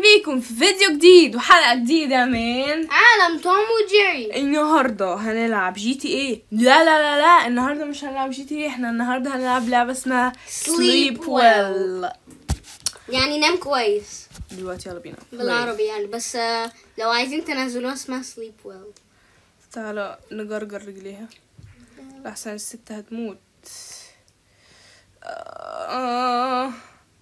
بيكم في فيديو جديد وحلقة جديدة من عالم توم وجيري النهاردة هنلعب جي تي ايه لا لا لا لا النهاردة مش هنلعب جي تي ايه احنا النهاردة هنلعب لعبة اسمها Sleep Sleep Well يعني نام كويس دلوقتي يلا بينا بالعربي يعني بس آه، لو عايزين تنزلوها اسمها سليب ويل تعالى نجرجر رجليها لحسن الست هتموت آه.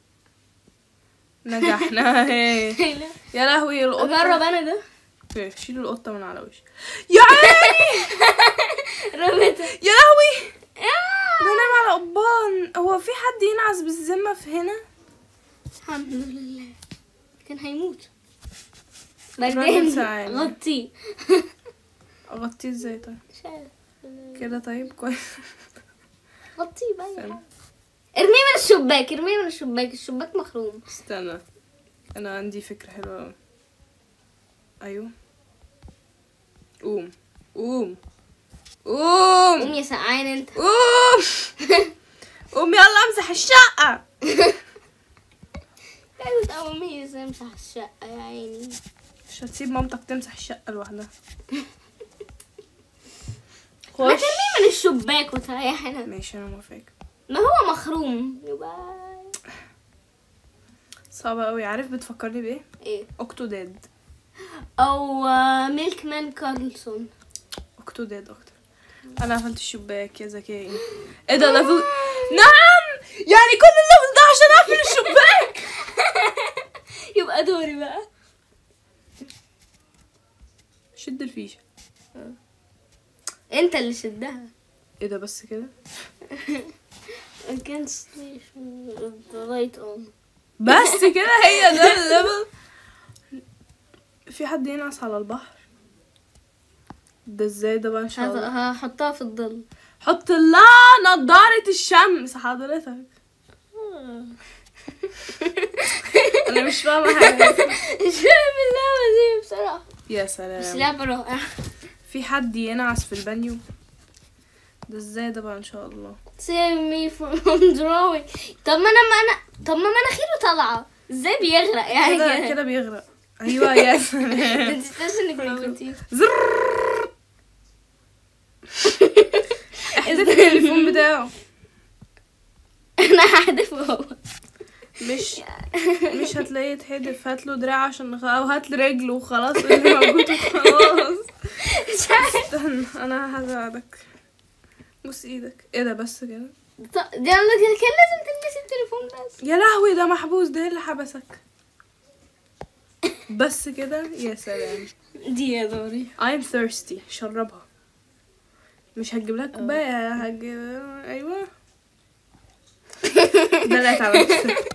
نجحنا هي يا لهوي القطة اجرب انا ده اوكي، شيلوا القطة من على وشي يا عيني رميتها يا لهوي ده نام على قضبان هو في حد ينعس بالذمة في هنا الحمد لله كان هيموت الراجل بردان ساعدني. غطيه اغطيه ازاي طيب مش عارف. كده طيب كويس غطيه بأي استنى. حاجة. ارميه من الشباك ارميه من الشباك الشباك مخروم استنى انا عندي فكرة حلوة أوي. ايوه قوم قوم قوم قوم يا سقعان انت قوم قوم يلا امسح الشقة ايوه تقومي ازاي امسح الشقة يا عيني مش هتسيب مامتك تمسح الشقة لوحدها ما خش ترميه من الشباك وتريحنا ماشي انا موافقك ما هو مخروم يبقى صعبة قوي عارف بتفكرني بايه ايه اوكتوداد او آه، ميلك مان كارلسون اوكتوداد اكتر انا قفلت الشباك يا ذكي ايه ده ليفل نعم يعني كل الليفل ده عشان اقفل الشباك يبقى دوري بقى شد الفيشة انت اللي شدها ايه ده بس كده against the light on بس كده هي ده الليفل في حد ينعس على البحر ده ازاي ده بقى ان شاء الله هحطها في الظل حط لها نضارة الشمس حضرتك انا مش فاهمة حاجة مش فاهم اللعبة دي بصراحة يا بس سلام لعبة رائعة في حد ينعس في البانيو ده ازاي ده بقى ان شاء الله save me from drawing طب ما انا ما انا طب ما مناخيره طالعة ازاي بيغرق يعني كده كده كده بيغرق ايوه يا سلام انت تحس انك موتيه زر احذف التليفون بتاعه انا هحذفه هو مش مش هتلاقيه يتحدف هات له دراع عشان نخ... او هات له رجل وخلاص اللي موجود وخلاص مش عارف استنى انا هساعدك بص ايدك ايه ده بس كده طب- دي انا كان لازم تلبسي التليفون بس يا لهوي ده محبوس ده إيه اللي حبسك بس كده يا سلام دي يا دوري I'm thirsty شربها مش هتجيب لك كوباية هتجيب ايوه دلعت على نفسك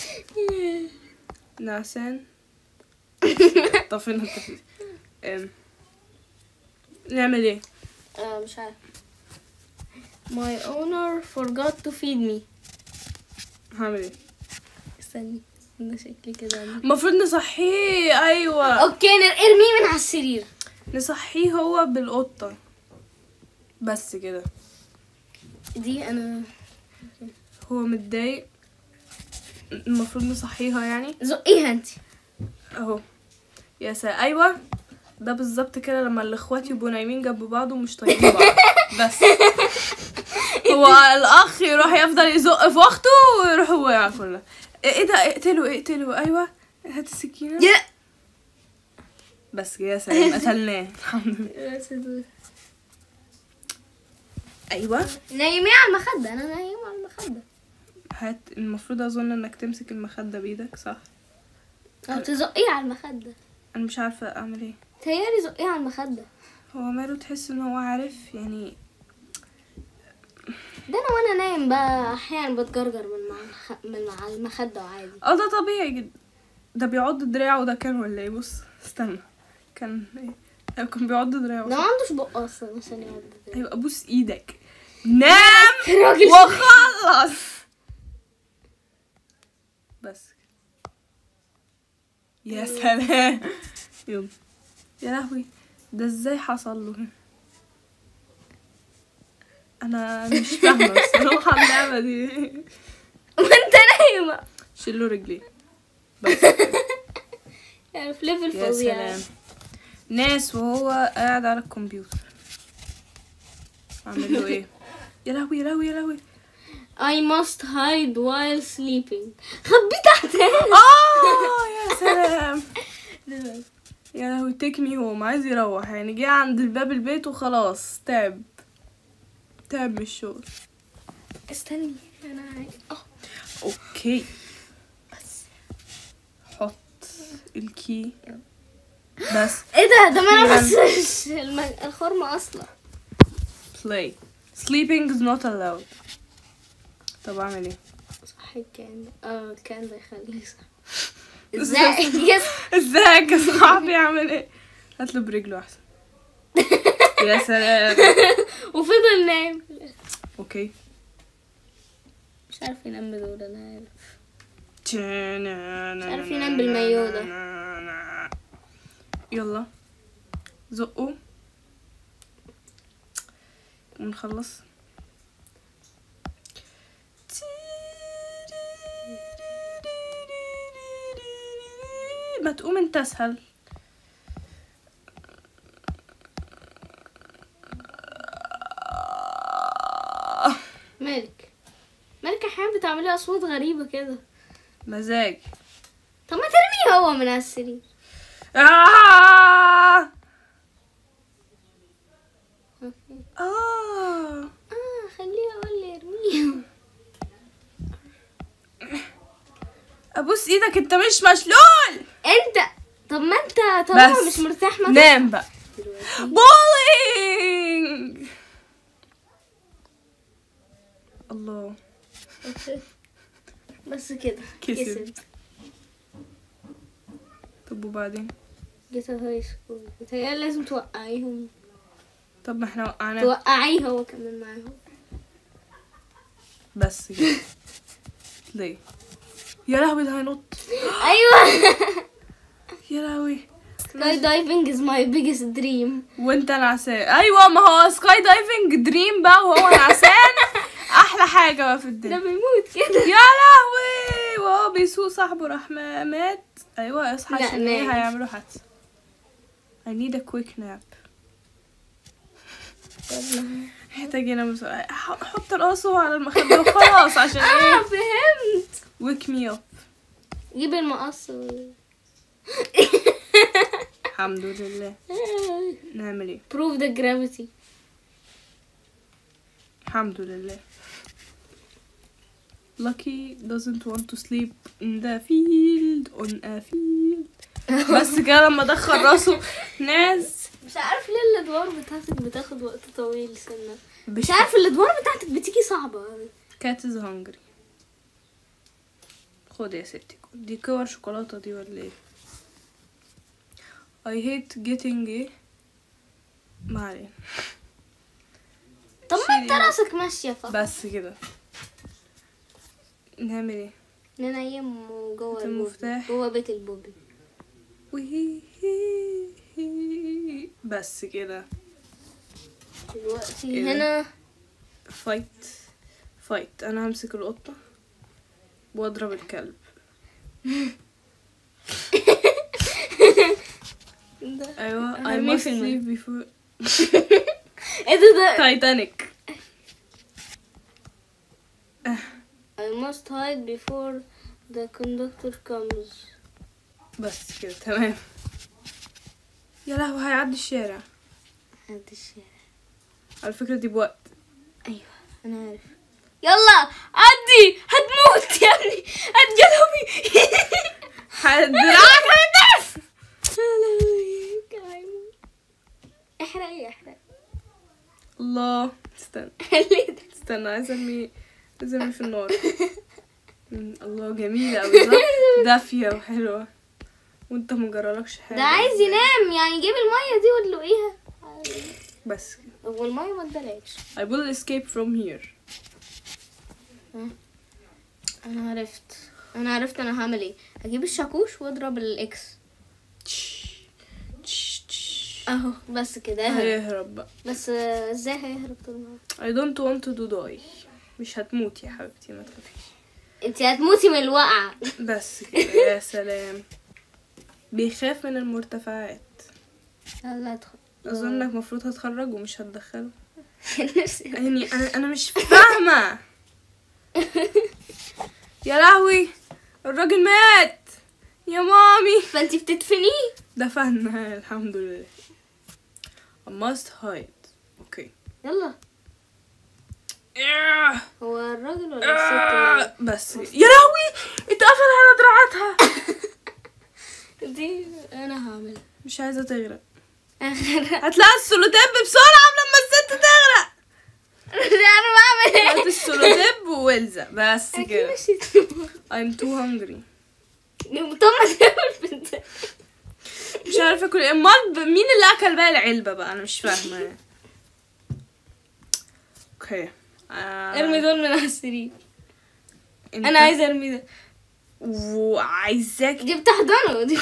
نعسان طفينا التفيز أم. نعمل ايه آه مش عارف My owner forgot to feed me هعمل ايه استني ده شكلي كده المفروض نصحيه ايوه اوكي نر- ارميه من على السرير نصحيه هو بالقطة بس كده دي انا هو متضايق المفروض نصحيها يعني زقيها انت اهو يا سا ايوه ده بالظبط كده لما الاخوات يبقوا نايمين جنب بعض ومش طايقين بعض بس هو الاخ يروح يفضل يزق في اخته ويروح هو ياكلها ايه ده اقتله اقتله ايوه هات السكينه يا بس كده يا سلام قتلناه الحمد لله ايوه نايمين على المخدة انا نايمة على المخدة هات المفروض اظن انك تمسك المخده بايدك صح او تزقيه على المخدة انا مش عارفه اعمل ايه تهيألي زقيه على المخدة هو ماله تحس ان هو عارف يعني ده انا وانا نايم بقى احيانا بتجرجر من مع الخ... من مع المخدة وعادي اه ده طبيعي جدا ده بيعض دراعه ده كان ولا ايه بص استنى كان ايه أيوة، كان بيعض ده دراعه ما عندوش بق اصلا عشان يعض ايوه ابوس ايدك نام راجل وخلص بس يا سلام يلا يا لهوي ده ازاي حصل له انا مش فاهمه الصراحه اللعبه دي وانت نايمة شيلوا رجليه بس عارف ليفل يا فظيع سلام ناس وهو قاعد على الكمبيوتر اعمل له ايه يا لهوي يا لهوي يا لهوي I must hide while sleeping خبي تحت اه يا سلام يا لهوي تيك مي هوم عايز يروح يعني جه عند باب البيت وخلاص تعب تعب من الشغل استني انا عايز اه اوكي بس حط الكي بس ايه ده ده ما انا يلا. بس الم- الخرمة اصلا play sleeping is not allowed طب اعمل ايه صح الكائن ده اه الكائن ده يخليه صح ازاي يس ازيك يا صاحبي اعمل ايه هات له برجله احسن يا سلام وفضل نايم اوكي مش عارف ينام بدول انا عارف مش عارف ينام بالمايو ده. يلا زقه ونخلص ما تقوم انت اسهل مالك مالك احيانا بتعملي اصوات غريبة كده مزاج طب ما ترميه هو من على السرير آه اوكي آه اه خليه هو اللي يرميه ابوس ايدك انت مش مشلول انت طب ما انت طالما بس. مش مرتاح ما نام بقى دلوقتي. بولينج الله اوكي بس كده كسب. طب وبعدين جيت هاي سكول بتهيألي لازم توقعيهم طب ما احنا وقعناه توقعيه هو كمان معاهم بس كده ليه يا لهوي ده هينط ايوه يا لهوي سكاي دايفنج از ماي بيجست دريم وانت نعسان ايوه ما هو سكاي دايفنج دريم بقى وهو نعسان احلى حاجه بقى في ده الدنيا بيموت كده يا لهوي وهو بيسوق صاحبه راح ما- مات ايوه اصحى لا، عشان ايه نام. هيعملوا حادثه I need a quick nap محتاج ينام بسرعة ح- حط راسه على المخدة وخلاص عشان اه ايه فهمت wake me up جيب المقص و- الحمد لله نعمل ايه prove the gravity الحمد لله Lucky doesn't want to sleep in the field on a field بس كده لما دخل راسه ناس مش عارف ليه الادوار بتاعتك بتاخد وقت طويل سنة مش مش عارف الادوار بتاعتك بتيجي صعبة أوي. كات از هانجري خد يا ستي دي كور شوكولاتة دي ولا ايه I hate getting ايه ما علينا طب ما انت شيلي. راسك ماشية فقط بس كده نعمل ايه ننيمه جوه هات البوبي المفتاح. جوه بيت البوبي وهي بس كده دلوقتي إيه ده؟ هنا فايت فايت انا همسك القطة واضرب الكلب ده ايوه I هرميه must في الماء. leave before ايه ده ده تايتانيك I must hide before the conductor comes بس كده تمام يا لهوي هيعدي الشارع هذا الشارع على فكرة دي بوقت ايوه انا عارف يلا عدي هتموت يا ابني هتجلبي دراعك هيدس احرقي احرقي الله استنى ليه ده استنى عايزة ارمي عايزة ارمي في النار مم، الله جميلة اوي صح دافية وحلوة وانت مجرالكش حاجة ده عايز ينام يعني جيب المية دي ودلقيها بس كده هو المية ما ادالكش I will escape from here انا عرفت انا عرفت انا هعمل ايه هجيب الشاكوش واضرب الاكس اهو بس كده اهرب هيهرب بقى بس آه، ازاي هيهرب طول النهار I don't want to do die مش هتموت يا حبيبتي ما تخافيش انت هتموتي من الوقعة بس كده يا سلام بيخاف من المرتفعات لا لا ادخل اظن انك المفروض هتخرج ومش هتدخله نفسي يعني انا انا مش فاهمه يا لهوي الراجل مات يا مامي فانتي بتدفنيه دفنا الحمد لله I must hide اوكي يلا إيه. هو الراجل ولا الست آه، بس يا لهوي اتقفل على دراعاتها دي انا هعمل مش عايزه تغرق اخر هتلاقي السولوتيب بسرعه لما الست تغرق مش عارفه اعمل هات ايه السولوتيب والزق بس اكيد كده مشيت I'm too hungry طب ما تعمل بنت مش عارفه اكل ايه امال ب- مين اللي اكل باقي العلبه بقى انا مش فاهمه اوكي آه، ارمي دول من على السرير انت- انا عايزه ارمي ده وعايزاك دي بتحضنه دي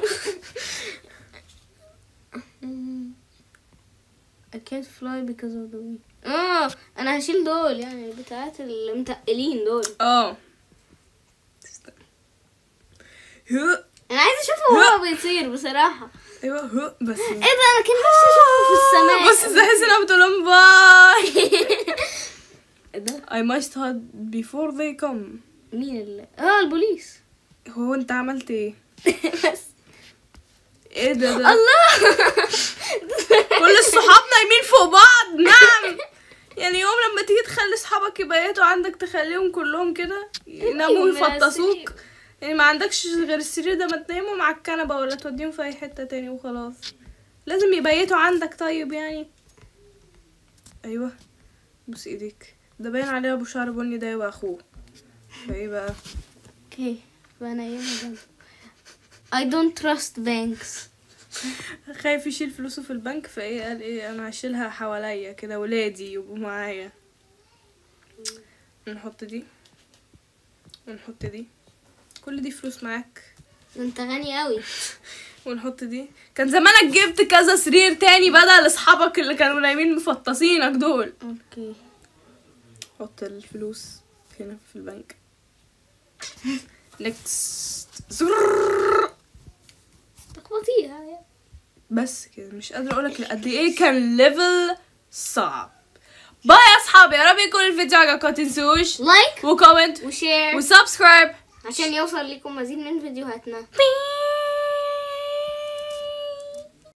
I can't fly because of the wind اه انا هشيل دول يعني البتاعات المتقلين دول اه استنى. هو انا عايزه اشوفه وهو بيطير بصراحه ايوه هو بس ايه ده انا كان نفسي اشوفه في السماء بص تحس انها بتقول لهم باي ايه ده I must hide before they come مين اللي اه البوليس هو انت عملت ايه بس ايه ده ده الله كل الصحاب نايمين فوق بعض نعم يعني يوم لما تيجي تخلي صحابك يبيتوا عندك تخليهم كلهم كده يناموا من ويفطسوك السرير. يعني ما عندكش غير السرير ده ما تناموا مع الكنبة ولا توديهم في اي حتة تاني وخلاص لازم يبيتوا عندك طيب يعني ايوه بص ايديك ده باين عليه ابو شعر بني ده واخوه فايه بقى اوكي فانا ايه جنب I don't trust banks خايف يشيل فلوسه في البنك فايه قال ايه انا هشيلها حواليا كده ولادي يبقوا معايا نحط دي ونحط دي كل دي فلوس معاك ده انت غني قوي ونحط دي كان زمانك جبت كذا سرير تاني بدل اصحابك اللي كانوا نايمين مفطسينك دول اوكي حط الفلوس هنا في البنك نكست زرر تخبطيها يا. بس كده مش قادرة اقولك قد ايه كان ليفل صعب باي يا اصحابي يا رب يكون الفيديو عجبكم متنسوش لايك وكومنت وشير وسبسكرايب عشان يوصل لكم مزيد من فيديوهاتنا بيب